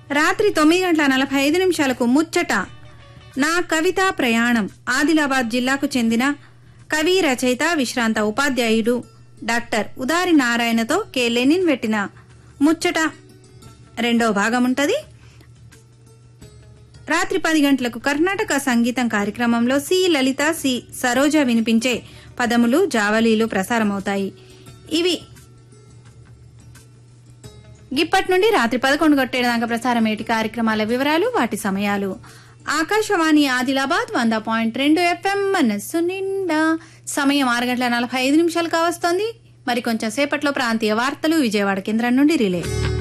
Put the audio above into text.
రాత్రి తొమ్మిది గంటల నలభై ఐదు నిమిషాలకు ముచ్చట నా కవితా ప్రయాణం ఆదిలాబాద్ జిల్లాకు చెందిన కవి రచయిత విశ్రాంత ఉపాధ్యాయుడు డాక్టర్ ఉదారి నారాయణతో కె లెనిన్ పెట్టిన ముచ్చట రెండో భాగం ఉంటది రాత్రి పది గంటలకు కర్ణాటక సంగీతం కార్యక్రమంలో సి లలిత సి సరోజ వినిపించే పదములు జావలీలు ప్రసారమవుతాయి ఇవి గిప్పటి నుండి రాత్రి పదకొండు గంటేదాకా ప్రసారమేటి కార్యక్రమాల వివరాలు వాటి సమయాలు ఆకాశవాణి ఆదిలాబాద్ వంద పాయింట్ రెండు ఎఫ్ఎం మనస్సు నిండా సమయం ఆరు గంటల నలభై ఐదు నిమిషాలు కావస్తోంది మరి కొంచెం సేపట్లో ప్రాంతీయ వార్తలు విజయవాడ కేంద్రం నుండి రిలే